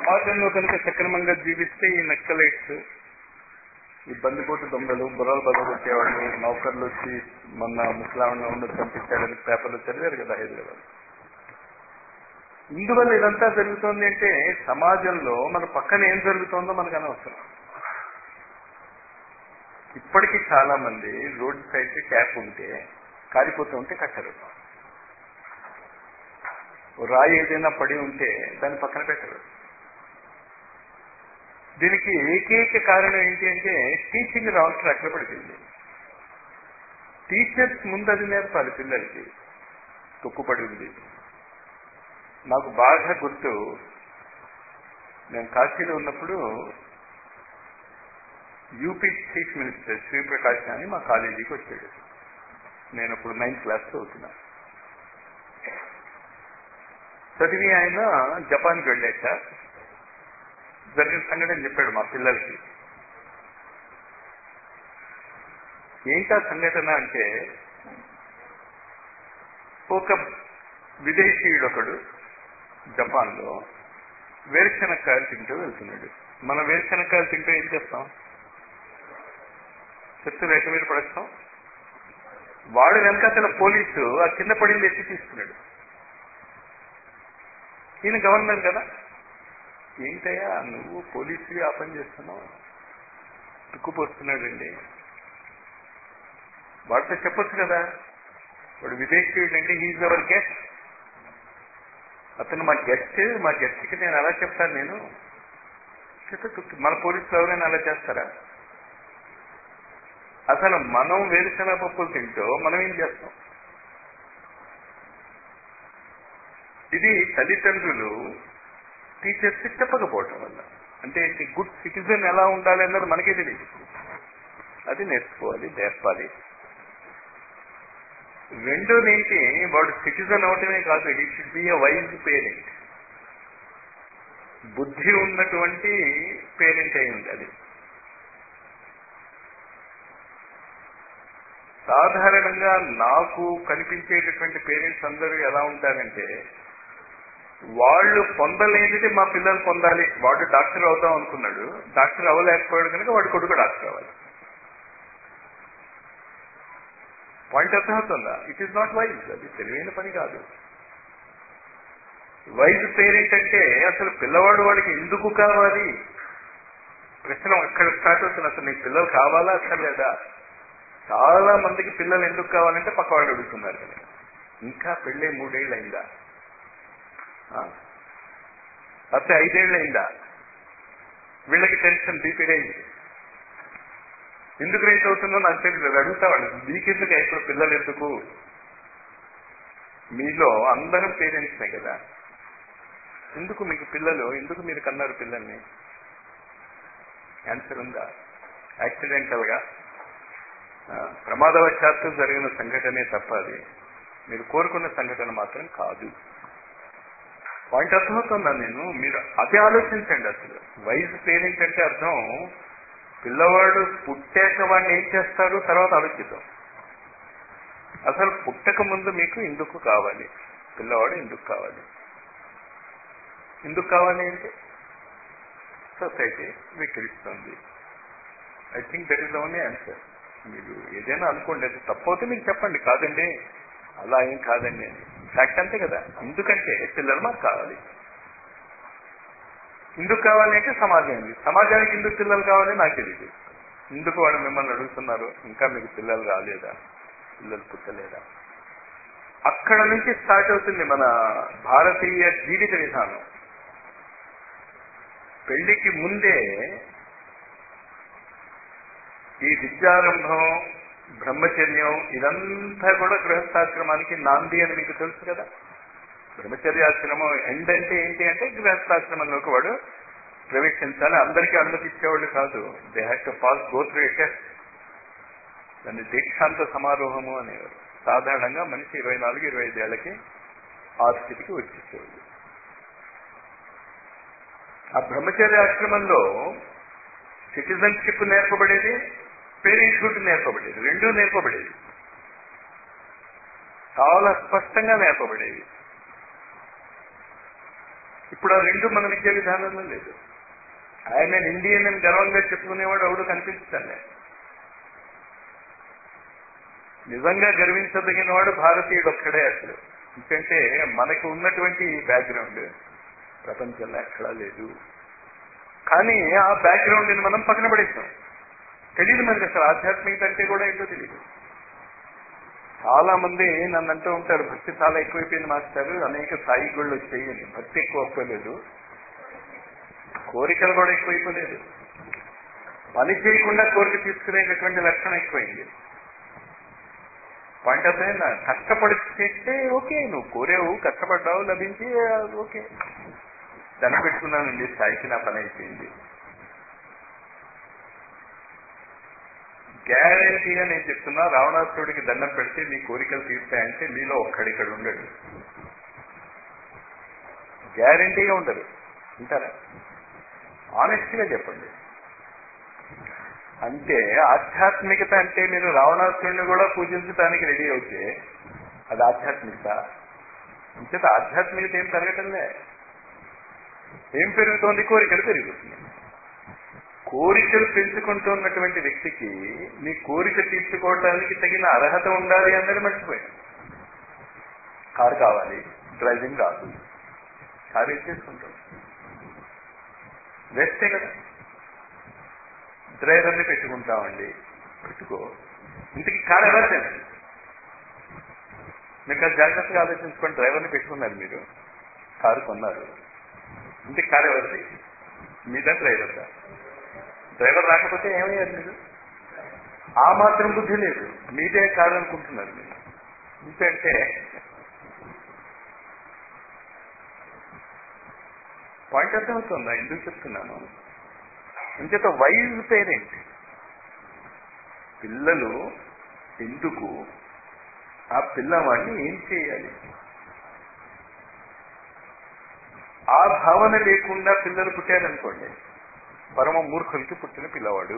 సమాజంలో కనుక సక్రమంగా జీవిస్తే ఈ నక్సలైట్స్ ఈ బందిపోటు దొంగలు బుర్రలు బదులు వచ్చేవాళ్ళు నౌకర్లు వచ్చి మొన్న ముస్లాంలో ఉండి పంపించాడని పేపర్లు చదివారు కదా హైదరాబాద్ ఇందువల్ల ఇదంతా జరుగుతోంది అంటే సమాజంలో మన పక్కన ఏం జరుగుతోందో మనకు అనవసరం ఇప్పటికీ చాలా మంది రోడ్ సైడ్ ట్యాప్ ఉంటే కారిపోతూ ఉంటే కట్టరు ఓ రాయి ఏదైనా పడి ఉంటే దాన్ని పక్కన పెట్టరు దీనికి ఏకైక కారణం ఏంటి అంటే టీచింగ్ రాంగ్ ట్రాక్ లో పడిపోయింది టీచర్స్ ముందు అది నేర్పాలి పిల్లలకి తొక్కుపడి ఉంది నాకు బాగా గుర్తు నేను కాశీలో ఉన్నప్పుడు యూపీ చీఫ్ మినిస్టర్ శ్రీప్రకాష్ అని మా కాలేజీకి వచ్చాడు నేను అప్పుడు నైన్త్ క్లాస్ చదువుతున్నా చదివి ఆయన జపాన్కి వెళ్ళాక జరిగిన సంఘటన చెప్పాడు మా పిల్లలకి ఏంటా సంఘటన అంటే ఒక విదేశీయుడు ఒకడు జపాన్లో వేరుశనక్కాయలు తింటూ వెళ్తున్నాడు మన వేరుశనక్కాయలు తింటూ ఏం చేస్తాం చెట్టు రేఖ మీద పడేస్తాం వాడు వెనకాతల పోలీసు ఆ కింద పడింది ఎత్తి తీసుకున్నాడు ఈయన గవర్నర్ కదా ఏంటయ్యా నువ్వు పోలీసు ఆ పని చేస్తున్నావు తుక్కుపోస్తున్నాడండి వాడితో చెప్పొచ్చు కదా వాడు విదేశీయుడు అంటే హీజ్ అవర్ గెస్ట్ అతను మా గెస్ట్ మా గెస్ట్కి నేను అలా చెప్తాను నేను చెత్త తుక్కు మన పోలీసులు ఎవరైనా అలా చేస్తారా అసలు మనం వేరుశనగ పప్పులు తింటూ మనం ఏం చేస్తాం ఇది తల్లిదండ్రులు టీచర్స్ చెప్పకపోవటం వల్ల అంటే ఏంటి గుడ్ సిటిజన్ ఎలా ఉండాలి అన్నది మనకే తెలియదు అది నేర్చుకోవాలి నేర్పాలి రెండోది ఏంటి వాడు సిటిజన్ అవటమే కాదు he should be a wise parent బుద్ధి ఉన్నటువంటి పేరెంట్ అయి ఉండాలి సాధారణంగా నాకు కనిపించేటటువంటి పేరెంట్స్ అందరూ ఎలా ఉంటారంటే వాళ్ళు పొందలేనిది మా పిల్లలు పొందాలి వాడు డాక్టర్ అవుదాం అనుకున్నాడు డాక్టర్ అవ్వలేకపోయాడు కనుక వాడి కొడుకు డాక్టర్ అవ్వాలి పాయింట్ అర్థమవుతుందా ఇట్ ఈస్ నాట్ వైజ్ అది తెలివైన పని కాదు వైజ్ పేరెంట్ అంటే అసలు పిల్లవాడు వాడికి ఎందుకు కావాలి ప్రశ్న అక్కడ స్టార్ట్ అవుతుంది అసలు నీకు పిల్లలు కావాలా అసలు లేదా చాలా మందికి పిల్లలు ఎందుకు కావాలంటే పక్క వాళ్ళు అడుగుతున్నారు కనుక ఇంకా పెళ్ళే మూడేళ్ళు అయిందా అసలు ఐదేళ్ళు అయిందా వీళ్ళకి టెన్షన్ బీపీ రేంజ్ ఎందుకు రేంజ్ అవుతుందో నాకు తెలియదు అడుగుతావాడు మీకెందుకు ఇప్పుడు పిల్లలు ఎందుకు మీలో అందరం పేరెంట్స్నే కదా ఎందుకు మీకు పిల్లలు ఎందుకు మీరు కన్నారు పిల్లల్ని ఆన్సర్ ఉందా యాక్సిడెంటల్ గా ప్రమాదవశాత్తు జరిగిన సంఘటనే తప్ప అది మీరు కోరుకున్న సంఘటన మాత్రం కాదు పాయింట్ అర్థమవుతుందా నేను మీరు అది ఆలోచించండి అసలు వైజ్ పేరెంట్ అంటే అర్థం పిల్లవాడు పుట్టాక వాడిని ఏం చేస్తారు తర్వాత ఆలోచిద్దాం అసలు పుట్టక ముందు మీకు ఎందుకు కావాలి పిల్లవాడు ఎందుకు కావాలి ఎందుకు కావాలి అంటే సొసైటీ వికరిస్తుంది I think that is the only answer మీరు ఏదైనా అనుకోండి అది తప్పవుతే మీకు చెప్పండి కాదండి అలా ఏం కాదండి అని ఫ్యాక్ట్ అంతే కదా ఎందుకంటే పిల్లలు మాకు కావాలి ఎందుకు కావాలి అంటే సమాజం ఉంది సమాజానికి ఎందుకు పిల్లలు కావాలి నాకు తెలియదు ఎందుకు వాళ్ళు మిమ్మల్ని అడుగుతున్నారు ఇంకా మీకు పిల్లలు రాలేదా పిల్లలు పుట్టలేదా అక్కడ నుంచి స్టార్ట్ అవుతుంది మన భారతీయ జీవిత విధానం పెళ్లికి ముందే ఈ విద్యారంభం బ్రహ్మచర్యం ఇదంతా కూడా గృహస్థాశ్రమానికి నాంది అని మీకు తెలుసు కదా బ్రహ్మచర్యాశ్రమం ఎండ్ అంటే ఏంటి అంటే గృహస్థాశ్రమంలోకి వాడు ప్రవేశించాలి అందరికీ అనుమతి ఇచ్చేవాళ్ళు కాదు they have to pass go through test దాన్ని దీక్షాంత సమారోహము అనేవారు సాధారణంగా మనిషి ఇరవై నాలుగు ఇరవై ఐదేళ్లకి ఆ స్థితికి వచ్చేసేవాళ్ళు ఆ బ్రహ్మచర్య ఆశ్రమంలో సిటిజన్షిప్ నేర్పబడేది పేరెంట్హుడ్ నేర్పబడేది రెండూ నేర్పబడేది చాలా స్పష్టంగా నేర్పబడేది ఇప్పుడు ఇప్పుడు ఆ రెండు మన విద్యా విధానంలో లేదు ఆయన ఇండియన్ అని గర్వంగా చెప్పుకునేవాడు ఎవడు కనిపించలే నిజంగా గర్వించదగిన వాడు భారతీయుడు ఒక్కడే అసలు ఎందుకంటే మనకు ఉన్నటువంటి బ్యాక్గ్రౌండ్ ప్రపంచంలో ఎక్కడా లేదు కానీ ఆ బ్యాక్గ్రౌండ్ ని మనం పక్కన పడేస్తాం తెలియదు మనకి అసలు ఆధ్యాత్మికత అంటే కూడా ఏంటో తెలియదు చాలా మంది నన్ను అంటూ ఉంటారు భక్తి చాలా ఎక్కువైపోయింది మాస్టర్ అనేక సాయి గుళ్ళు వచ్చాయి అని భక్తి ఎక్కువ అయిపోలేదు కోరికలు కూడా ఎక్కువైపోలేదు పని చేయకుండా కోరిక తీసుకునేటటువంటి లక్షణం ఎక్కువైంది పాయింట్ ఆఫ్ అయినా కష్టపడి చేస్తే ఓకే నువ్వు కోరేవు కష్టపడ్డావు లభించి ఓకే దండ పెట్టుకున్నానండి స్థాయికి నా పని అయిపోయింది గ్యారంటీగా నేను చెప్తున్నా రావణాసురుడికి దండం పెడితే మీ కోరికలు తీర్తాయంటే మీలో ఒక్కడి ఇక్కడ ఉండడు గ్యారంటీగా ఉండదు ఉంటారా ఆనెస్ట్గా చెప్పండి అంటే ఆధ్యాత్మికత అంటే మీరు రావణాసురుడిని కూడా పూజించడానికి రెడీ అవుతే అది ఆధ్యాత్మికత అంచేత ఆధ్యాత్మికత ఏం పెరగటంలే ఏం పెరుగుతోంది కోరికలు పెరుగుతున్నాయి కోరికలు పెంచుకుంటున్నటువంటి వ్యక్తికి నీ కోరిక తీర్చుకోవడానికి తగిన అర్హత ఉండాలి అన్నది మర్చిపోయాను కారు కావాలి డ్రైవింగ్ రాదు కారు ఇచ్చేసుకుంటాం వేస్తే కదా డ్రైవర్ని పెట్టుకుంటామండి పెట్టుకో ఇంటికి కారు ఎలా చేయండి మీకు అది జాగ్రత్తగా ఆలోచించుకొని డ్రైవర్ని పెట్టుకున్నారు మీరు కారు కొన్నారు ఇంటికి కారు ఎవరిది మీద డ్రైవర్దా డ్రైవర్ రాకపోతే ఏమయ్యారు మీరు ఆ మాత్రం బుద్ధి లేదు మీదే కాదు అనుకుంటున్నారు మీరు ఎందుకంటే పాయింట్ అర్థమవుతుందా ఎందుకు చెప్తున్నాను అంచేత వైజ్ పేరెంట్ పిల్లలు ఎందుకు ఆ పిల్లవాడిని ఏం చేయాలి ఆ భావన లేకుండా పిల్లలు పుట్టారనుకోండి పరమ మూర్ఖులకి పుట్టిన పిల్లవాడు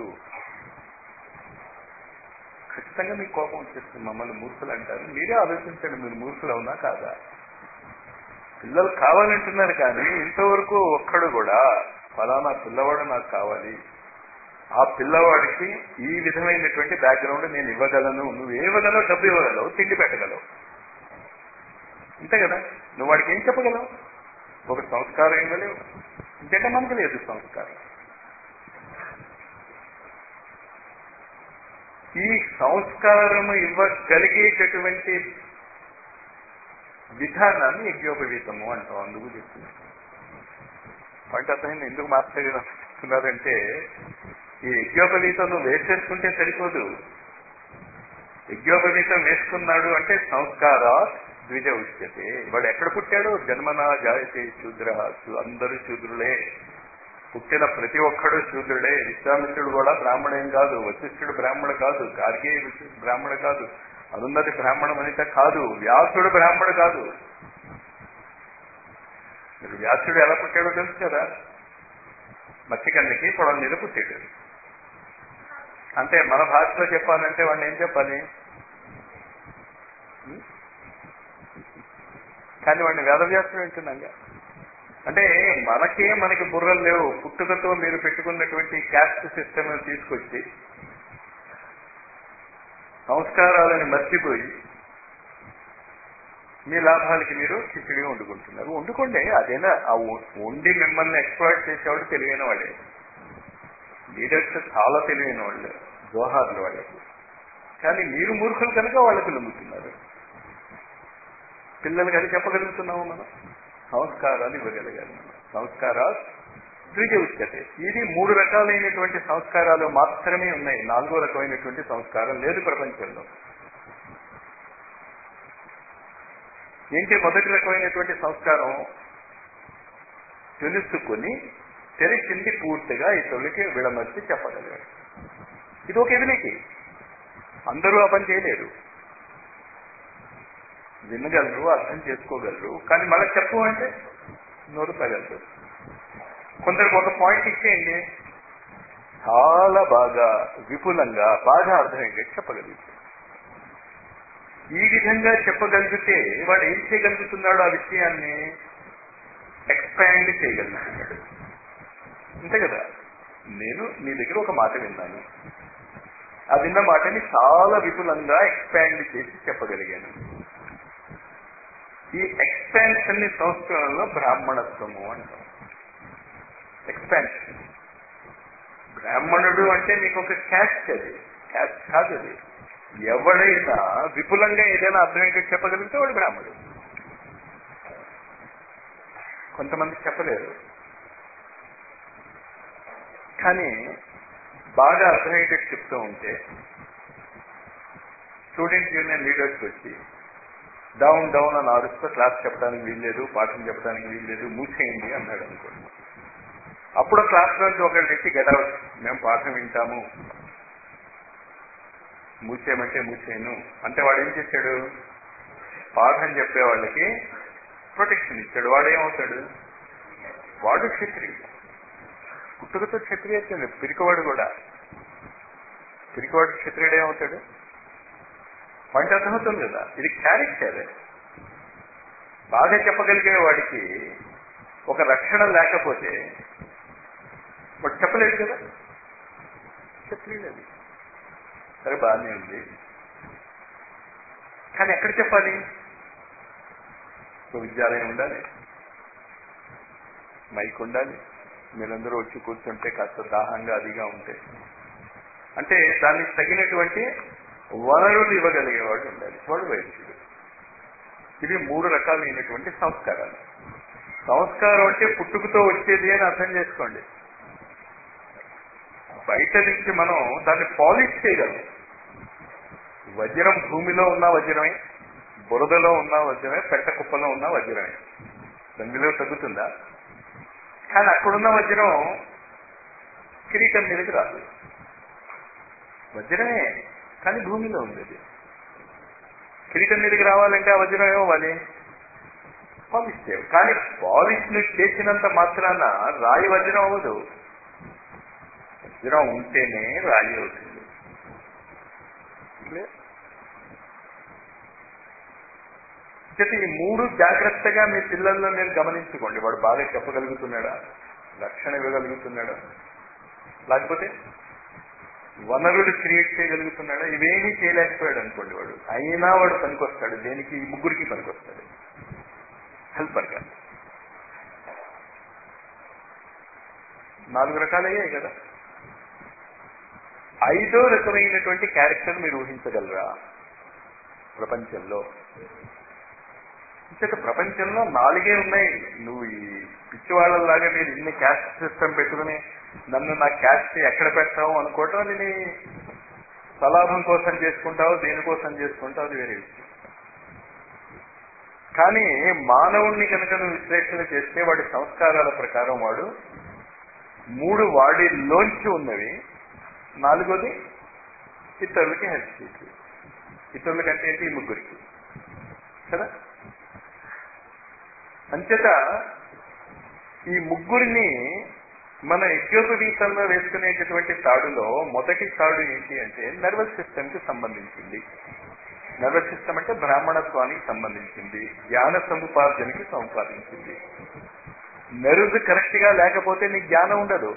ఖచ్చితంగా మీకు కోపం వచ్చేస్తుంది మమ్మల్ని మూర్ఖులు అంటారు మీరే ఆలోచించండి మీరు మూర్ఖులు అవునా కాదా పిల్లలు కావాలంటున్నారు కానీ ఇంతవరకు ఒక్కడు కూడా ఫలానా పిల్లవాడు నాకు కావాలి ఆ పిల్లవాడికి ఈ విధమైనటువంటి బ్యాక్గ్రౌండ్ నేను ఇవ్వగలను నువ్వు ఇవ్వగలవు డబ్బు ఇవ్వగలవు తిండి పెట్టగలవు అంతే కదా నువ్వు వాడికి ఏం చెప్పగలవు ఒక సంస్కారం ఇవ్వలేవు ఇంకంటే మనకు లేదు సంస్కారం ఈ సంస్కారము ఇవ్వగలిగేటటువంటి విధానాన్ని యజ్ఞోపవీతము అంటాం అందుకు చెప్తున్నాను పంట అతను ఎందుకు మాట్లాడుతున్నారంటే ఈ యజ్ఞోపవీతం నువ్వు వేసేసుకుంటే సరిపోదు యజ్ఞోపవీతం వేసుకున్నాడు అంటే సంస్కార ద్విజ ఉచ్యతే వాడు ఎక్కడ పుట్టాడు జన్మన జాయతే శూద్ర అందరూ శూద్రులే పుట్టిన ప్రతి ఒక్కడు శూద్రుడే విశ్వామిత్రుడు కూడా బ్రాహ్మణేం కాదు వశిష్ఠుడు బ్రాహ్మణ కాదు గార్గే బ్రాహ్మణ కాదు అరుంధతి బ్రాహ్మణ వనిత కాదు వ్యాసుడు బ్రాహ్మణ కాదు మీరు వ్యాసుడు ఎలా పుట్టాడో తెలుసు కదా మత్స్యకన్యకి పొలం మీద పుట్టాడు అంటే మన భాషలో చెప్పాలంటే వాడిని ఏం చెప్పాలి కానీ వాడిని వేదవ్యాసం వింటున్నాగా అంటే మనకే మనకి బుర్రలు లేవు పుట్టుకతో మీరు పెట్టుకున్నటువంటి క్యాస్ట్ సిస్టమ్ తీసుకొచ్చి సంస్కారాలను మర్చిపోయి మీ లాభాలకి మీరు కిచిడి వండుకుంటున్నారు వండుకోండి అదేనా ఆ వండి మిమ్మల్ని ఎక్స్ప్లాయిట్ చేసేవాడు తెలివైన వాడే లీడర్స్ చాలా తెలివైన వాళ్ళు జోహార్లు వాళ్ళకి కానీ మీరు మూర్ఖులు కనుక వాళ్ళకి లొంగుతున్నారు పిల్లలకి అది చెప్పగలుగుతున్నాము మనం సంస్కారాలు ఇవ్వగలగాలి మనం సంస్కారాలు ద్విజ ఉచ్యతే ఇది మూడు రకాలైనటువంటి సంస్కారాలు మాత్రమే ఉన్నాయి నాలుగో రకమైనటువంటి సంస్కారం లేదు ప్రపంచంలో ఏంటి మొదటి రకమైనటువంటి సంస్కారం తెలుసుకుని తెరిచింది పూర్తిగా ఇతరులకి విడమర్చి చెప్పగలిగాడు ఇది ఒక ఎదిలికి అందరూ ఆ పని చేయలేరు వినగలరు అర్థం చేసుకోగలరు కానీ మళ్ళీ చెప్పు అంటే నోరు తగలరు కొందరికి ఒక పాయింట్ ఇచ్చేయండి చాలా బాగా విపులంగా బాగా అర్థమయ్యేది చెప్పగలుగుతారు ఈ విధంగా చెప్పగలిగితే వాడు ఏం చేయగలుగుతున్నాడు ఆ విషయాన్ని ఎక్స్ప్లెయిన్ ఎక్స్పాండ్ చేయగలుగుతున్నాడు అంతే కదా నేను నీ దగ్గర ఒక మాట విన్నాను ఆ విన్న మాటని చాలా విపులంగా ఎక్స్పాండ్ చేసి చెప్పగలిగాను ఈ ఎక్స్పాన్షన్ ని సంస్కృతంలో బ్రాహ్మణత్వము అంటాం ఎక్స్పాన్షన్ బ్రాహ్మణుడు అంటే నీకు ఒక క్యాస్ట్ అది క్యాస్ట్ కాదు అది ఎవడైనా విపులంగా ఏదైనా అర్థమయ్యేటట్టు చెప్పగలిగితే వాడు బ్రాహ్మణుడు కొంతమంది చెప్పలేరు కానీ బాగా అర్థమయ్యేటట్టు చెప్తూ ఉంటే స్టూడెంట్ యూనియన్ లీడర్స్ వచ్చి డౌన్ డౌన్ అని ఆరుస్తూ క్లాస్ చెప్పడానికి వీల్లేదు పాఠం చెప్పడానికి వీల్లేదు మూసేయండి అన్నాడు అనుకోండి అప్పుడు క్లాస్ నుంచి ఒకళ్ళు తెచ్చి గెటౌట్ మేము పాఠం వింటాము మూసేయమంటే మూసేయను అంటే వాడు ఏం చేశాడు పాఠం చెప్పే వాళ్ళకి ప్రొటెక్షన్ ఇచ్చాడు వాడు ఏమవుతాడు వాడు క్షత్రియుడు పుట్టుకతో క్షత్రియ పిరికవాడు కూడా పిరికవాడు క్షత్రియుడు ఏమవుతాడు పంట అర్థమవుతుంది కదా ఇది క్యారెక్టర్ బాగా చెప్పగలిగే వాడికి ఒక రక్షణ లేకపోతే వాడు చెప్పలేడు కదా క్షత్రియుడు అది సరే బాగానే ఉంది కానీ ఎక్కడ చెప్పాలి ఒక విద్యాలయం ఉండాలి మైక్ ఉండాలి మీరందరూ వచ్చి కూర్చుంటే కాస్త దాహంగా అదిగా ఉంటే అంటే దానికి తగినటువంటి వనరులు ఇవ్వగలిగేవాడు ఉండాలి వాడు వైద్యుడు ఇది మూడు రకాలైనటువంటి సంస్కారాలు సంస్కారం అంటే పుట్టుకతో వచ్చేది అని అర్థం చేసుకోండి బయట నుంచి మనం దాన్ని పాలిష్ చేయగలం వజ్రం భూమిలో ఉన్న వజ్రమే బురదలో ఉన్న వజ్రమే పెట్ట కుప్పలో ఉన్న వజ్రమే దాని విలువ తగ్గుతుందా కానీ అక్కడున్న వజ్రం కిరీటం మీదకి రాదు వజ్రమే కానీ భూమిలో ఉంది అది కిరీటం మీదకి రావాలంటే ఆ వజ్రం ఏమవ్వాలి పాలిష్ చేయాలి కానీ పాలిష్ ను చేసినంత మాత్రాన రాయి వజ్రం అవ్వదు వజ్రం ఉంటేనే రాయి అవుతుంది చేత ఈ మూడు జాగ్రత్తగా మీ పిల్లల్లో మీరు గమనించుకోండి వాడు బాగా చెప్పగలుగుతున్నాడా రక్షణ ఇవ్వగలుగుతున్నాడా లేకపోతే వనరులు క్రియేట్ చేయగలుగుతున్నాడా ఇవేమీ చేయలేకపోయాడు అనుకోండి వాడు అయినా వాడు పనికొస్తాడు దేనికి ఈ ముగ్గురికి పనికొస్తాడు హెల్పర్గా నాలుగు రకాలయ్యాయి కదా ఐదో రకమైనటువంటి క్యారెక్టర్ మీరు ఊహించగలరా ప్రపంచంలో ఇంతక ప్రపంచంలో నాలుగే ఉన్నాయి నువ్వు ఈ పిచ్చివాళ్ళలాగా మీరు ఇన్ని క్యాస్ట్ సిస్టమ్ పెట్టుకుని నన్ను నా క్యాస్ట్ ఎక్కడ పెట్టావు అనుకోవటం అది నీ సలాభం కోసం చేసుకుంటావు దేనికోసం చేసుకుంటావు అది వేరే విషయం కానీ మానవుణ్ణి కనుక నువ్వు విశ్లేషణ చేస్తే వాడి సంస్కారాల ప్రకారం వాడు మూడు వాడిలోంచి ఉన్నవి నాలుగోది ఇతరులకి హెల్ప్ చేసి ఇతరులకంటే ఏంటి ఈ ముగ్గురికి కదా అంచేత ఈ ముగ్గురిని మన యజ్ఞోపవీతంలో వేసుకునేటటువంటి తాడులో మొదటి తాడు ఏంటి అంటే నర్వస్ సిస్టమ్ కి సంబంధించింది నర్వస్ సిస్టమ్ అంటే బ్రాహ్మణత్వానికి సంబంధించింది జ్ఞాన సముపార్జనకి సంపాదించింది నెరుజు కరెక్ట్ గా లేకపోతే నీకు జ్ఞానం ఉండదు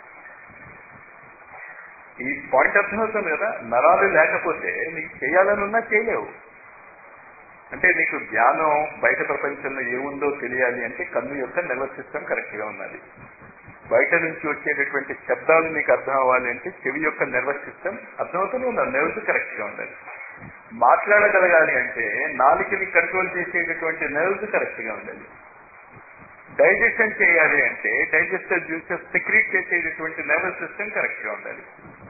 ఈ పాయింట్ అర్థమవుతుంది కదా నరాలు లేకపోతే నీకు చేయాలనున్నా చేయలేవు అంటే నీకు జ్ఞానం బయట ప్రపంచంలో ఏముందో తెలియాలి అంటే కన్ను యొక్క నర్వస్ సిస్టమ్ కరెక్ట్ గా ఉన్నది బయట నుంచి వచ్చేటటువంటి శబ్దాలు నీకు అర్థం అవ్వాలి అంటే చెవి యొక్క నర్వస్ సిస్టమ్ అర్థమవుతూనే ఉండాలి నర్వస్ కరెక్ట్ గా ఉండాలి మాట్లాడగలగాలి అంటే నాలుకని కంట్రోల్ చేసేటటువంటి నర్వస్ కరెక్ట్ గా ఉండాలి డైజెషన్ చేయాలి అంటే డైజెస్టర్ జ్యూసెస్ సెక్రీట్ చేసేటటువంటి నర్వస్ సిస్టమ్ కరెక్ట్ గా ఉండాలి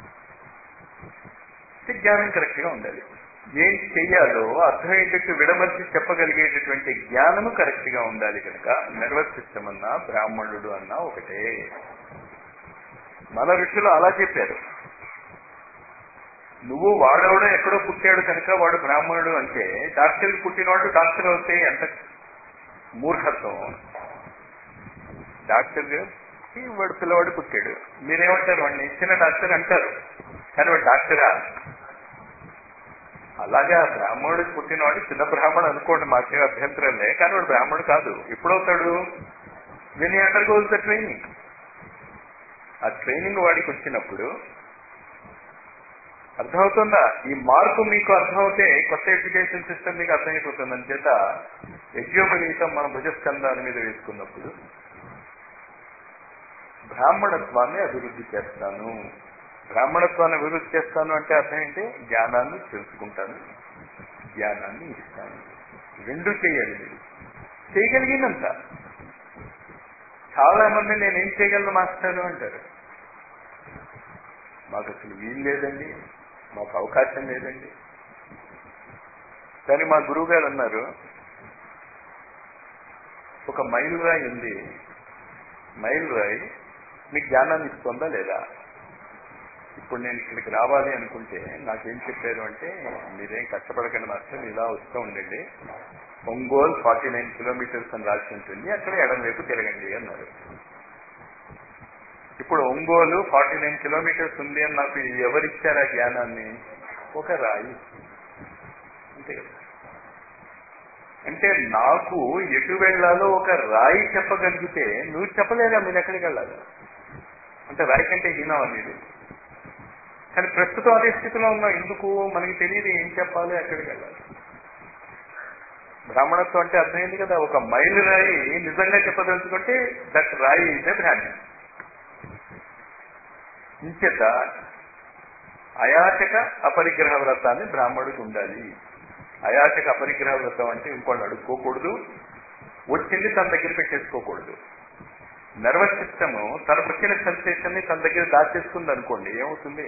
జ్ఞానం కరెక్ట్ గా ఉండాలి ఏం చెయ్యాలో అర్థమయ్యేటట్టు విడమర్చి చెప్పగలిగేటటువంటి జ్ఞానము కరెక్ట్ గా ఉండాలి కనుక నర్వస్ సిస్టమ్ అన్నా బ్రాహ్మణుడు అన్నా ఒకటే మన ఋషులు అలా చెప్పారు నువ్వు వాడెవడో ఎక్కడో పుట్టాడు కనుక వాడు బ్రాహ్మణుడు అంటే డాక్టర్కి పుట్టినవాడు డాక్టర్ అవుతే ఎంత మూర్ఖత్వం డాక్టర్ వాడు పిల్లవాడు పుట్టాడు మీరేమంటారు వాడిని చిన్న డాక్టర్ అంటారు కానీ వాడు డాక్టరా అలాగా బ్రాహ్మణుడికి పుట్టినవాడు చిన్న బ్రాహ్మణుడు అనుకోండి మాకేం అభ్యంతరం లే కానీ వాడు బ్రాహ్మణుడు కాదు ఎప్పుడవుతాడు when undergoes the training ఆ ట్రైనింగ్ వాడికి వచ్చినప్పుడు అర్థమవుతుందా ఈ మార్పు మీకు అర్థమవుతే కొత్త ఎడ్యుకేషన్ సిస్టమ్ మీకు అర్థమైపోతుంది అంచేత యజ్ఞోపనీతం మన భుజస్కంధాల మీద వేసుకున్నప్పుడు బ్రాహ్మణత్వాన్ని అభివృద్ధి చేస్తాను బ్రాహ్మణత్వాన్ని అభివృద్ధి చేస్తాను అంటే అర్థం ఏంటి జ్ఞానాన్ని తెలుసుకుంటాను జ్ఞానాన్ని ఇస్తాను రెండు చేయాలి మీరు చేయగలిగినంత చాలా మంది నేనేం చేయగలను మాస్టారు అంటారు మాకు అసలు వీలు లేదండి మాకు అవకాశం లేదండి కానీ మా గురువు గారు అన్నారు ఒక మైలు రాయి ఉంది మైలు రాయి మీకు జ్ఞానాన్ని ఇస్తుందా లేదా ఇప్పుడు నేను ఇక్కడికి రావాలి అనుకుంటే నాకేం చెప్పారు అంటే మీరేం కష్టపడకండి మాస్టర్ ఇలా వస్తూ ఉండండి ఒంగోలు ఫార్టీ నైన్ కిలోమీటర్స్ అని రాసి ఉంటుంది అక్కడ ఎడం వైపు తిరగండి అన్నారు ఇప్పుడు ఒంగోలు ఫార్టీ నైన్ కిలోమీటర్స్ ఉంది అని నాకు ఎవరిచ్చారు ఆ జ్ఞానాన్ని ఒక రాయి అంతే కదా అంటే నాకు ఎటు వెళ్లాలో ఒక రాయి చెప్పగలిగితే నువ్వు చెప్పలేదా మీరు ఎక్కడికి వెళ్ళాలి అంటే రాయి కంటే హీనం అనేది కానీ ప్రస్తుతం అదే స్థితిలో ఉన్నాం ఎందుకు మనకి తెలియదు ఏం చెప్పాలి ఎక్కడికి వెళ్ళాలి బ్రాహ్మణత్వం అంటే అర్థమైంది కదా ఒక మైలు రాయి నిజంగా చెప్పదలుచుకుంటే దట్ రాయి ఇస్ ఎ బ్రాహ్మణ్ ఇంచేత అయాచక అపరిగ్రహ వ్రతాన్ని బ్రాహ్మణుడికి ఉండాలి అయాచక అపరిగ్రహ వ్రతం అంటే ఇంకోళ్ళు అడుక్కోకూడదు వచ్చింది తన దగ్గర పెట్టేసుకోకూడదు నర్వస్ సిస్టమ్ తనకు వచ్చిన సెన్సేషన్ ని తన దగ్గర దాచేసుకుంది అనుకోండి ఏమవుతుంది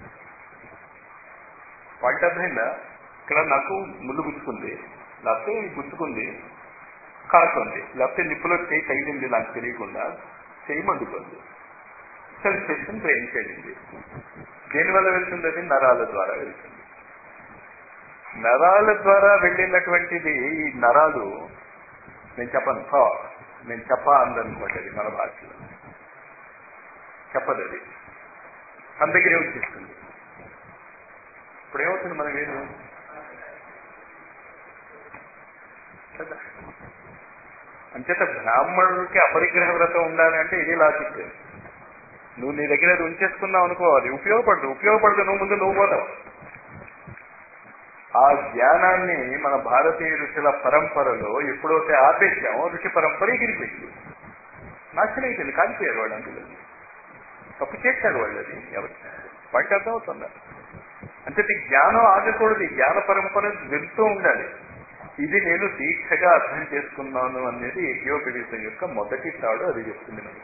వాటి అర్థమైందా ఇక్కడ నాకు ముళ్ళు గుచ్చుకుంది లేకపోతే గుచ్చుకుంది కారుతుంది లేకపోతే నిప్పులో చేయి తగిలింది నాకు తెలియకుండా చేయి మండుతుంది సెన్సేషన్ బ్రెయిన్ వెళ్ళింది దేనివల్ల వెళ్తుంది అది నరాల ద్వారా వెళ్తుంది నరాల ద్వారా వెళ్ళినటువంటిది ఈ నరాలు నేను చెప్పను థా నేను చెప్ప అందనుకోండి అది మన భాషలో చెప్పదు అది తన దగ్గరే వచ్చేస్తుంది ఇప్పుడు ఏమవుతుంది మనం ఏది కదా అంచేత బ్రాహ్మణుడికి అపరిగ్రహ వ్రతం ఉండాలి అంటే ఇది లాజిక్ నువ్వు నీ దగ్గర అది ఉంచేసుకున్నావు అనుకో అది ఉపయోగపడదు ఉపయోగపడదు నువ్వు ముందు నువ్వు పోతావు ఆ జ్ఞానాన్ని మన భారతీయ ఋషుల పరంపరలో ఎప్పుడైతే ఆపేసామో ఋషి పరంపర ఎగిరిపోయింది నాశనం అయిపోయింది కాలిపోయారు వాళ్ళు అందులో తప్పు చేశారు వాళ్ళు అది ఎవరు వాటికి అర్థమవుతుందా అంటే ఈ జ్ఞానం ఆగకూడదు ఈ జ్ఞాన పరంపర వెళ్తూ ఉండాలి ఇది నేను దీక్షగా అర్థం చేసుకున్నాను అనేది యజ్ఞోపదేశం యొక్క మొదటి తాడు అది చెప్తుంది మనకి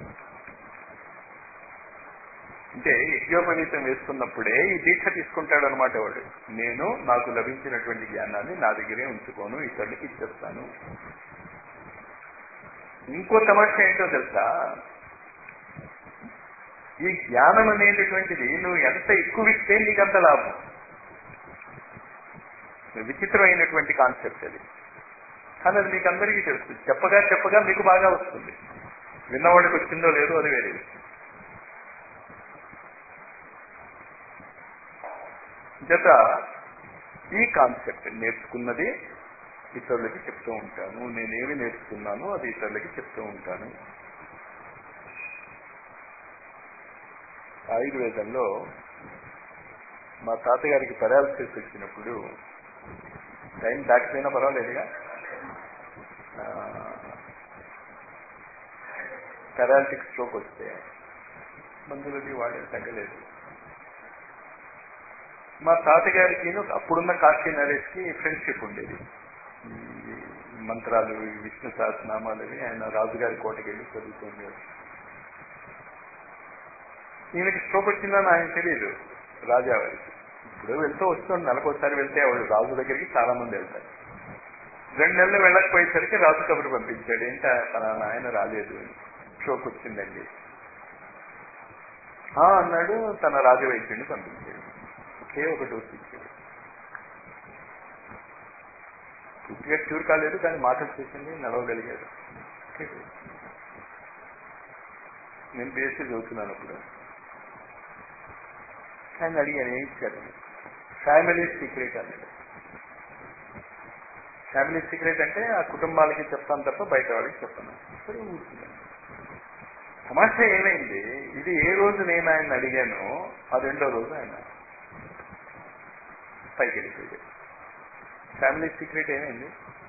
అంటే యజ్ఞోపవీతం వేసుకున్నప్పుడే ఈ దీక్ష తీసుకుంటాడు అనమాట వాడు నేను నాకు లభించినటువంటి జ్ఞానాన్ని నా దగ్గరే ఉంచుకోను ఇతరులకి ఇచ్చేస్తాను ఇంకో సమస్య ఏంటో తెలుసా ఈ జ్ఞానం అనేటటువంటిది నువ్వు ఎంత ఎక్కువ ఇస్తే నీకంత లాభం విచిత్రమైనటువంటి కాన్సెప్ట్ అది కానీ అది మీకు అందరికీ తెలుసు చెప్పగా చెప్పగా మీకు బాగా వస్తుంది విన్నవాడికి వచ్చిందో లేదో అది వేరే విషయం జత ఈ కాన్సెప్ట్ నేర్చుకున్నది ఇతరులకి చెప్తూ ఉంటాను నేనేమి నేర్చుకున్నాను అది ఇతరులకి చెప్తూ ఉంటాను ఆయుర్వేదంలో మా తాతగారికి పెరాలసిస్ వచ్చినప్పుడు టైం దాటిపోయినా పర్వాలేదుగా పెరాలటిక్ స్ట్రోక్ వస్తే మందులకి వాడే తగ్గలేదు మా తాతగారికి అప్పుడున్న కాశీ నరేష్ కి ఫ్రెండ్షిప్ ఉండేది ఈ మంత్రాలు ఈ విష్ణు సహస్రనామాలు అవి ఆయన రాజుగారి కోటకి వెళ్ళి చదువుతుండేది ఈయనకి స్ట్రోక్ వచ్చిందని ఆయన తెలియదు రాజావారికి ఇప్పుడు వెళ్తూ వస్తుంది నెలకోసారి వెళ్తే ఆవిడ రాజు దగ్గరికి చాలా మంది వెళ్తారు రెండు నెలలు వెళ్ళకపోయేసరికి రాజు కబురు పంపించాడు ఏంట ఫలానా ఆయన రాలేదు స్ట్రోక్ వచ్చిందండి అన్నాడు తన రాజవైద్యుడిని పంపించాడు ఒకే ఒక డోసు ఇచ్చాడు పూర్తిగా క్యూర్ కాలేదు కానీ మాటలు చేసింది నడవగలిగాడు నేను బీఎస్సీ చదువుతున్నాను అప్పుడు ఆయన అడిగాను ఏం ఇచ్చారు ఫ్యామిలీ సీక్రెట్ అన్నాడు ఫ్యామిలీ సీక్రెట్ అంటే ఆ కుటుంబాలకి చెప్తాను తప్ప బయట వాళ్ళకి చెప్పను సరే ఊరుకున్నాను సమస్య ఏమైంది ఇది ఏ రోజు నేను ఆయన అడిగానో ఆ రెండో రోజు ఆయన పైకి వెళ్ళిపోయాడు ఫ్యామిలీ సీక్రెట్ ఏమైంది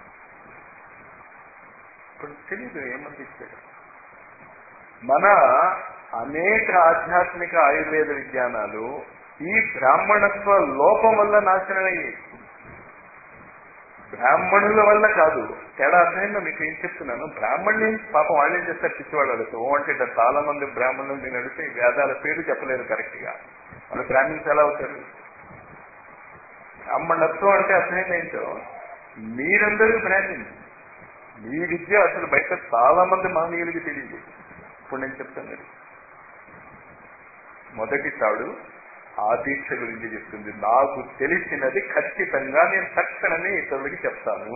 ఇప్పుడు తెలీదు ఏమంది ఇచ్చాడు మన అనేక ఆధ్యాత్మిక ఆయుర్వేద విజ్ఞానాలు ఈ బ్రాహ్మణత్వ లోపం వల్ల నాశనమయ్యాయి బ్రాహ్మణుల వల్ల కాదు తేడా అర్థమైందో మీకు ఏం చెప్తున్నాను బ్రాహ్మణుని పాపం వాళ్ళు ఏం చేస్తారు పిచ్చివాళ్ళు అడుగుతూ ఓ అంటే ఇట్లా చాలా మంది బ్రాహ్మణులు నేను అడిగితే ఈ వేదాల పేరు చెప్పలేరు కరెక్ట్ గా వాళ్ళు బ్రాహ్మణ్స్ ఎలా అవుతారు బ్రాహ్మణత్వం అంటే అర్థమైంది ఏంటో మీరందరూ బ్రాహ్మణ్ మీ విద్య అసలు బయట చాలా మంది మహనీయులకి తెలియదు ఇప్పుడు నేను చెప్తాను మొదటి తాడు ఆ దీక్ష గురించి చెప్తుంది నాకు తెలిసినది ఖచ్చితంగా నేను తక్షణమే ఇతరులకి చెప్తాను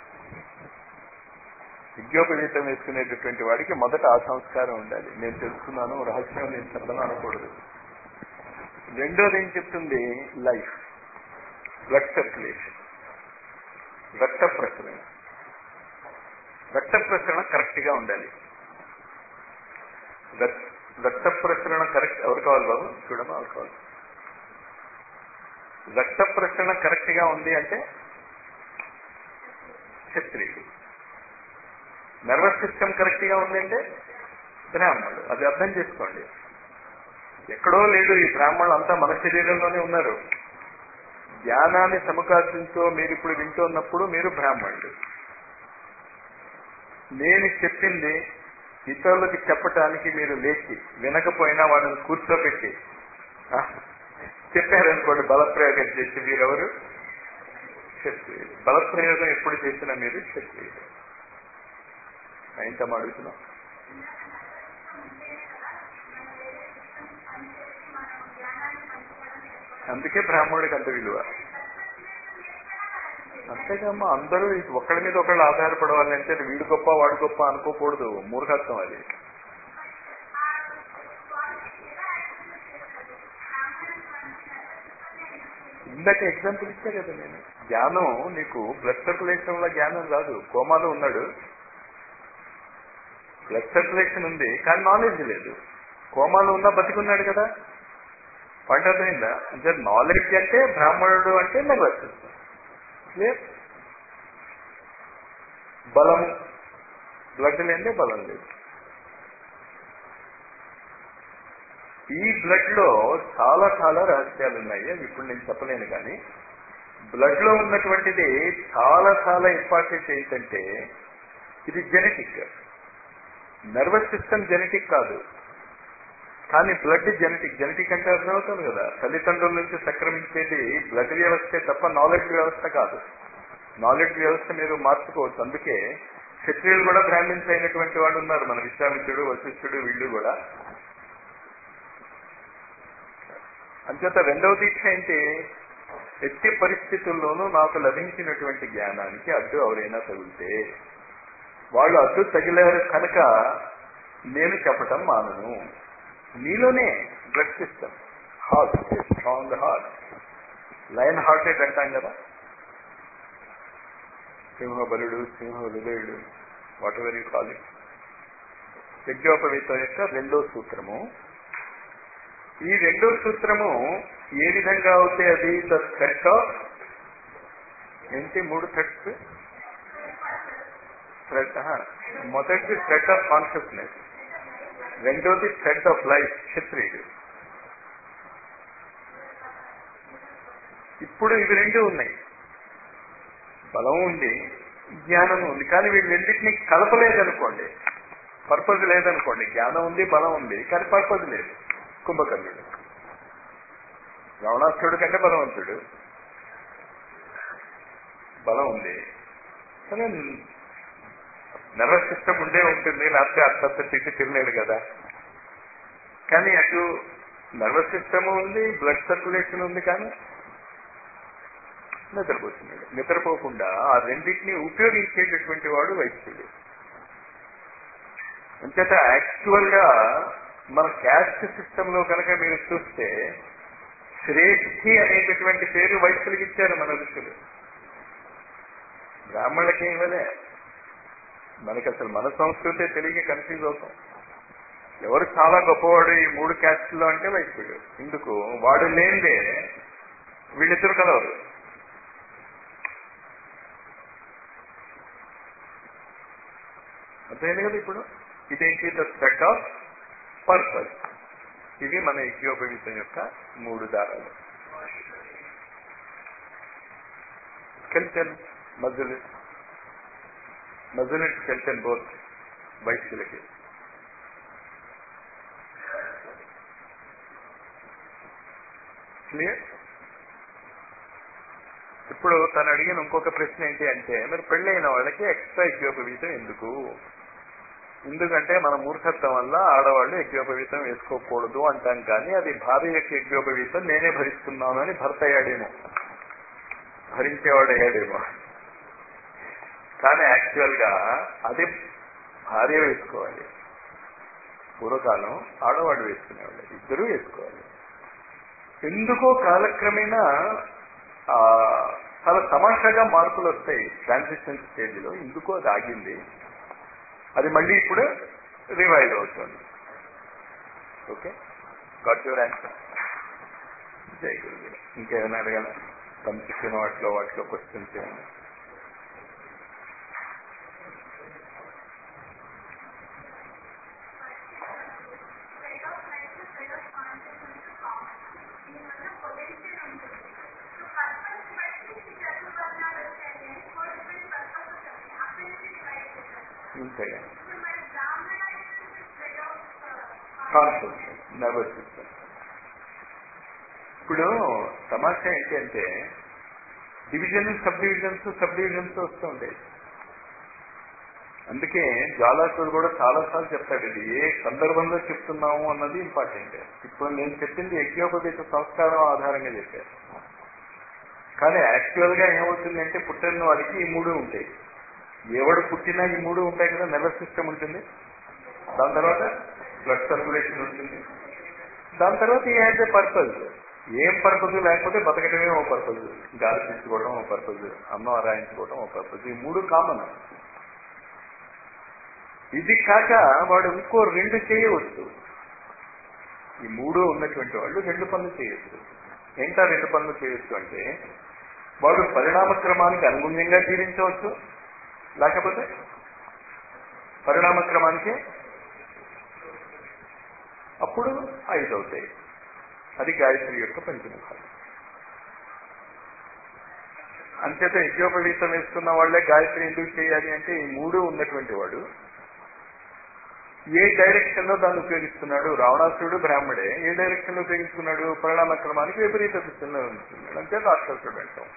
విద్యోపవీతం వేసుకునేటటువంటి వాడికి మొదట ఆ సంస్కారం ఉండాలి నేను తెలుసుకున్నాను రహస్యం నేను చెప్పను అనకూడదు రెండోది ఏం చెప్తుంది లైఫ్ బ్లడ్ సర్క్యులేషన్ రక్త ప్రసరణ రక్త ప్రసరణ కరెక్ట్ గా ఉండాలి రక్త ప్రసరణ కరెక్ట్ ఎవరు కావాలి బాబు చూడమా ఎవరు కావాలి రక్త ప్రసరణ కరెక్ట్ గా ఉంది అంటే క్షత్రియుడు నర్వస్ సిస్టమ్ కరెక్ట్ గా ఉంది అంటే బ్రాహ్మణుడు అది అర్థం చేసుకోండి ఎక్కడో లేదు ఈ బ్రాహ్మణులు అంతా మన శరీరంలోనే ఉన్నారు జ్ఞానాన్ని సముఖార్జించో మీరు ఇప్పుడు వింటున్నప్పుడు మీరు బ్రాహ్మణుడు నేను చెప్పింది ఇతరులకి చెప్పటానికి మీరు లేచి వినకపోయినా వాళ్ళని కూర్చోబెట్టి చెప్పారనుకోండి బలప్రయోగం చేసి మీరెవరు క్షత్రియుడు బలప్రయోగం ఎప్పుడు చేసినా మీరు క్షత్రియుడు ఏంటమ్మా అడుగుతున్నాం అందుకే బ్రాహ్మణుడికి అంత విలువ అంతేకమ్మా అందరూ ఒకళ్ళ మీద ఒకళ్ళు ఆధారపడవాలి అంటే వీడు గొప్ప వాడు గొప్ప అనుకోకూడదు మూర్ఖత్వం అది ఇందాక ఎగ్జాంపుల్ ఇచ్చా కదా నేను జ్ఞానం నీకు బ్లడ్ సర్క్యులేషన్ వల్ల జ్ఞానం రాదు కోమాలో ఉన్నాడు బ్లడ్ సర్క్యులేషన్ ఉంది కానీ నాలెడ్జ్ లేదు కోమాలో ఉన్నా బతికున్నాడు కదా పాయింట్ అర్థమైందా అంటే నాలెడ్జ్ అంటే బ్రాహ్మణుడు అంటే నెగ్లెక్ట్ క్లియర్ బలం బ్లడ్ లేదే బలం లేదు ఈ బ్లడ్ లో చాలా చాలా రహస్యాలు ఉన్నాయి అవి ఇప్పుడు నేను చెప్పలేను కానీ బ్లడ్ లో ఉన్నటువంటిది చాలా చాలా ఇంపార్టెంట్ ఏంటంటే ఇది జెనెటిక్ నర్వస్ సిస్టమ్ జెనెటిక్ కాదు కానీ బ్లడ్ జెనెటిక్ జెనెటిక్ అంటే అర్థమవుతుంది కదా తల్లిదండ్రుల నుంచి సంక్రమించేది బ్లడ్ వ్యవస్థే తప్ప నాలెడ్జ్ వ్యవస్థ కాదు నాలెడ్జ్ వ్యవస్థ మీరు మార్చుకోవచ్చు అందుకే క్షత్రియులు కూడా బ్రాహ్మిన్స్ అయినటువంటి వాడు ఉన్నారు మన విశ్వామిత్రుడు వశిష్ఠుడు వీళ్ళు కూడా అంచేత రెండవ దీక్ష ఏంటి ఎట్టి పరిస్థితుల్లోనూ నాకు లభించినటువంటి జ్ఞానానికి అడ్డు ఎవరైనా తగిలితే వాళ్ళు అడ్డు తగిలారు కనుక నేను చెప్పటం మానను నీలోనే blood system heart strong heart lion hearted అంటాం కదా సింహబలుడు సింహ హృదయుడు whatever you call it యజ్ఞోపవీతం యొక్క రెండో సూత్రము ఈ రెండో సూత్రము ఏ విధంగా అవుతే అది ద థ్రెట్ ఆఫ్ ఏంటి మూడు థ్రెట్స్ థ్రెట్ మొదటి థ్రెట్ ఆఫ్ కాన్షియస్నెస్ రెండోది థ్రెడ్ ఆఫ్ లైఫ్ క్షత్రియుడు ఇప్పుడు ఇవి రెండు ఉన్నాయి బలం ఉంది జ్ఞానం ఉంది కానీ వీళ్ళు రెండింటినీ కలపలేదనుకోండి పర్పజ్ లేదనుకోండి జ్ఞానం ఉంది బలం ఉంది కానీ పర్పజ్ లేదు కుంభకర్ణుడు రావణాసురుడు కంటే బలవంతుడు బలం ఉంది కానీ నర్వస్ సిస్టమ్ ఉండే ఉంటుంది లేకపోతే అత్తంత తిట్టి తినలేడు కదా కానీ అటు నర్వస్ సిస్టమ్ ఉంది బ్లడ్ సర్క్యులేషన్ ఉంది కానీ నిద్రపోతున్నాడు నిద్రపోకుండా ఆ రెండింటిని ఉపయోగించేటటువంటి వాడు వైద్యుడు అంచేత యాక్చువల్ గా మన క్యాస్ట్ సిస్టమ్ లో కనుక మీరు చూస్తే శ్రేష్ఠి అనేటటువంటి పేరు వైశ్యులకి ఇచ్చారు మన ఋషులు బ్రాహ్మణులకి ఇవ్వలే మనకి అసలు మన సంస్కృతే తెలియక కన్ఫ్యూజ్ అవుతాం ఎవరు చాలా గొప్పవాడు ఈ మూడు క్యాస్ట్లో అంటే వైశ్యుడు ఎందుకు వాడు లేనిదే వీళ్ళిద్దరు కలవరు అర్థమైంది కదా ఇప్పుడు ఇదేంటి ద సెట్ ఆఫ్ పర్పస్ ఇది మన యజ్ఞోపవీతం యొక్క మూడు దారాలు skeleton muscle muscle and skeleton both వైశ్యులకి క్లియర్ ఇప్పుడు తను అడిగిన ఇంకొక ప్రశ్న ఏంటి అంటే మరి పెళ్ళైన వాళ్ళకి ఎక్స్ట్రా యజ్ఞోపవీతం ఎందుకు ఎందుకంటే మన మూర్ఖత్వం వల్ల ఆడవాళ్ళు యజ్ఞోపవీతం వేసుకోకూడదు అంటాం కానీ అది భార్య యొక్క యజ్ఞోపవీతం నేనే భరిస్తున్నాను అని భర్త అయ్యాడేమో భరించేవాడు అయ్యాడేమో కానీ యాక్చువల్ గా అది భార్య వేసుకోవాలి పూర్వకాలం ఆడవాడు వేసుకునేవాళ్ళు ఇద్దరూ వేసుకోవాలి ఎందుకో కాలక్రమేణా చాలా తమాషాగా మార్పులు వస్తాయి ట్రాన్సిషన్ స్టేజ్ లో ఎందుకో అది ఆగింది అది మళ్ళీ ఇప్పుడు రివైవ్ అవుతుంది ఓకే గాట్ యువర్ ఆన్సర్ జై గురు ఇంకేమైనా అడగల తను చెప్పిన వాటిలో వాటిలో క్వశ్చన్స్ ఏమైనా ఉంటాయి కాన్సెప్ట్ నర్వస్ సిస్టమ్ ఇప్పుడు సమస్య ఏంటి అంటే division sub divisions sub divisions వస్తూ ఉంటాయి అందుకే జ్వాలాసుడు కూడా చాలాసార్లు చెప్తాడు ఇది ఏ సందర్భంలో చెప్తున్నాము అన్నది ఇంపార్టెంట్ ఇప్పుడు నేను చెప్పింది యజ్ఞోపదేశ సంస్కారం ఆధారంగా చెప్పాను కానీ యాక్చువల్ గా ఏమవుతుందంటే పుట్టిన వాడికి ఈ మూడు ఉంటాయి ఎవడు పుట్టినా ఈ మూడు ఉంటాయి కదా నర్వస్ సిస్టమ్ ఉంటుంది దాని తర్వాత బ్లడ్ సర్క్యులేషన్ ఉంటుంది దాని తర్వాత ఈ హ్యాజ్ ఏ పర్పస్ ఏం పర్పస్ లేకపోతే బతకటమే ఓ పర్పస్ గాలి తీసుకోవడం ఓ పర్పస్ అన్నం అరాయించుకోవడం ఓ పర్పస్ ఈ మూడు కామన్ ఇది కాక వాడు ఇంకో రెండు చేయవచ్చు ఈ మూడు ఉన్నటువంటి వాళ్ళు రెండు పనులు చేయొచ్చు ఏంటా రెండు పనులు చేయొచ్చు అంటే వాడు పరిణామ క్రమానికి అనుగుణ్యంగా జీవించవచ్చు లేకపోతే పరిణామ క్రమానికి అప్పుడు ఐదు అవుతాయి అది గాయత్రి యొక్క పంచముఖాలు అంచేత యజ్ఞోపవీతం వేసుకున్న వాళ్లే గాయత్రి ఎందుకు చేయాలి అంటే ఈ మూడు ఉన్నటువంటి వాడు ఏ డైరెక్షన్ లో దాన్ని ఉపయోగిస్తున్నాడు రావణాసురుడు బ్రాహ్మడే ఏ డైరెక్షన్ లో ఉపయోగిస్తున్నాడు పరిణామ క్రమానికి విపరీత దిశలో ఉంటున్నాడు అంతే రాక్షసుడు అంటాం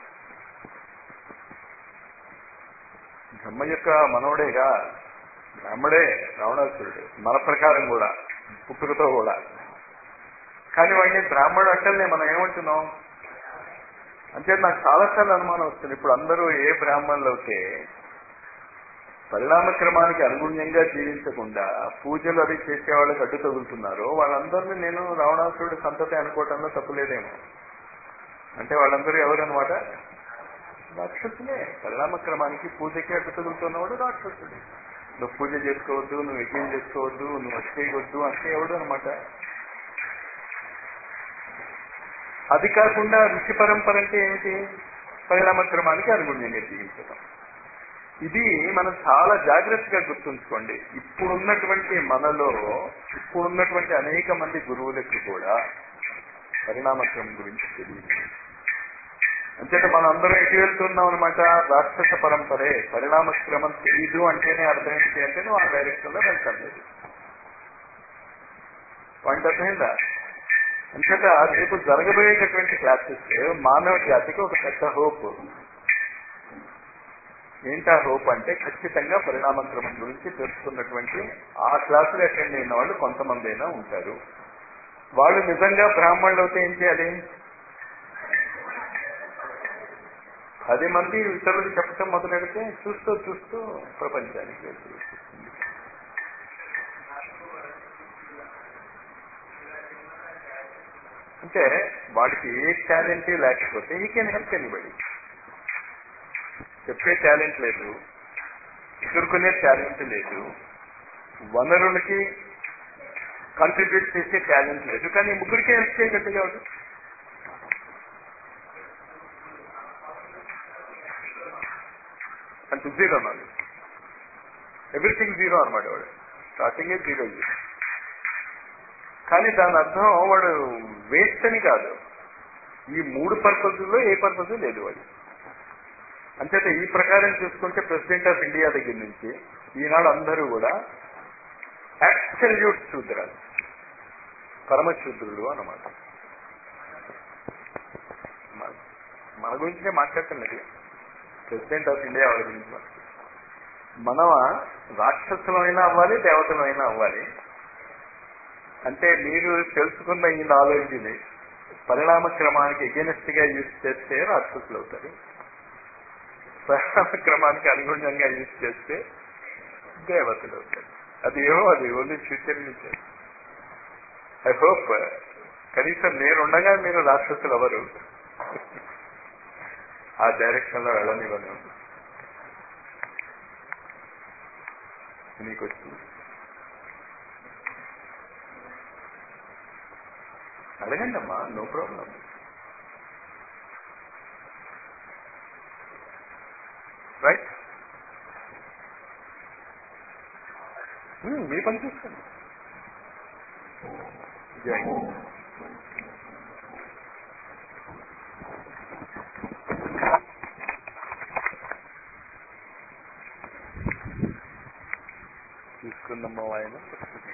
బ్రహ్మ యొక్క మనవడేగా బ్రాహ్మడే రావణాసురుడు మన ప్రకారం కూడా పుట్టుకతో కూడా కానీ వాడిని బ్రాహ్మడు అంటే మనం ఏమంటున్నాం అంటే నాకు చాలాసార్లు అనుమానం వస్తుంది ఇప్పుడు అందరూ ఏ బ్రాహ్మణులు అయితే పరిణామ క్రమానికి అనుగుణ్యంగా జీవించకుండా పూజలు అవి చేసే వాళ్ళకి అడ్డు తగులుతున్నారో వాళ్ళందరినీ నేను రావణాసురుడి సంతతి అనుకోవటంలో తప్పులేదేమో అంటే వాళ్ళందరూ ఎవరనమాట రాక్షసులే పరిణామ క్రమానికి పూజకి అడ్డు తగులుతున్నవాడు రాక్షసుడు నువ్వు పూజ చేసుకోవద్దు నువ్వు యజ్ఞం చేసుకోవద్దు నువ్వు వచ్చేయవద్దు అంటే ఎవడు అనమాట అది కాకుండా ఋషి పరంపర అంటే ఏమిటి పరిణామ క్రమానికి అనుగుణ్యంగా జీవించడం ఇది మనం చాలా జాగ్రత్తగా గుర్తుంచుకోండి ఇప్పుడున్నటువంటి మనలో ఇప్పుడున్నటువంటి అనేక మంది గురువులకి కూడా పరిణామక్రమం గురించి తెలియదు అంచేత మనం అందరం ఎటు వెళ్తున్నాం అనమాట రాక్షస పరంపరే పరిణామక్రమం తెలీదు అంటేనే అర్థం ఏంటి అంటే నువ్వు ఆ డైరెక్షన్ లో వెళ్తలేదు పాయింట్ అర్థమైందా అంచేత రేపు జరగబోయేటటువంటి క్లాసెస్ మానవ జాతికి ఒక పెద్ద హోప్ ఏంటా హోప్ అంటే ఖచ్చితంగా పరిణామక్రమం గురించి తెలుసుకున్నటువంటి ఆ క్లాసులు అటెండ్ అయిన వాళ్ళు కొంతమంది అయినా ఉంటారు వాళ్ళు నిజంగా బ్రాహ్మణులు అయితే ఏం చేయాలి పది మంది ఇతరులకు చెప్పటం మొదలెడితే చూస్తూ చూస్తూ ప్రపంచానికి వెళ్తుంది అంటే వాడికి ఏ టాలెంట్ లేకపోతే ఈ కెన్ హెల్ప్ ఎనిబడి చెప్పే టాలెంట్ లేదు ఎదుర్కొనే టాలెంట్ లేదు వనరులకి కాంట్రిబ్యూట్ చేసే టాలెంట్ లేదు కానీ ఈ ముగ్గురికి హెల్ప్ చేయగలిగాడు అంటే జీరో నాలెడ్జ్ ఎవ్రీథింగ్ జీరో అనమాట వాడు స్టార్టింగే జీరో జీరో కానీ దాని అర్థం వాడు వేస్ట్ అని కాదు ఈ మూడు పర్పస్లో ఏ పర్పస్ లేదు వాడు అంచేత ఈ ప్రకారం చూసుకుంటే ప్రెసిడెంట్ ఆఫ్ ఇండియా దగ్గర నుంచి ఈనాడు అందరూ కూడా యాక్సల్యూట్ శూద్రాలు పరమశూద్రులు అన్నమాట మన- మన గురించే మాట్లాడుతున్నది ప్రెసిడెంట్ ఆఫ్ ఇండియా వాళ్ళ గురించి మాట్లాడుతున్నాం. మనం రాక్షసులమైనా అవ్వాలి దేవతలమైనా అవ్వాలి అంటే మీరు తెలుసుకున్న ఈ నాలెడ్జ్ని పరిణామ క్రమానికి ఎగెనెస్ట్ గా యూజ్ చేస్తే రాక్షసులు అవుతారు పరిణామ క్రమానికి అనుగుణంగా యూజ్ చేస్తే దేవతలు అవుతారు అది ఏమో అది ఓన్లీ ఫ్యూచర్ నుంచి ఐ హోప్ కనీసం నేనుండగా మీరు రాక్షసులు ఎవరు ఆ డైరెక్షన్ లో వెళ్ళనివ్వను నీకు వచ్చింది అడగండి అమ్మా నో ప్రాబ్లం రైట్ మీ పని చూసుకోండి జై తీసుకుందమ్మా ఆయన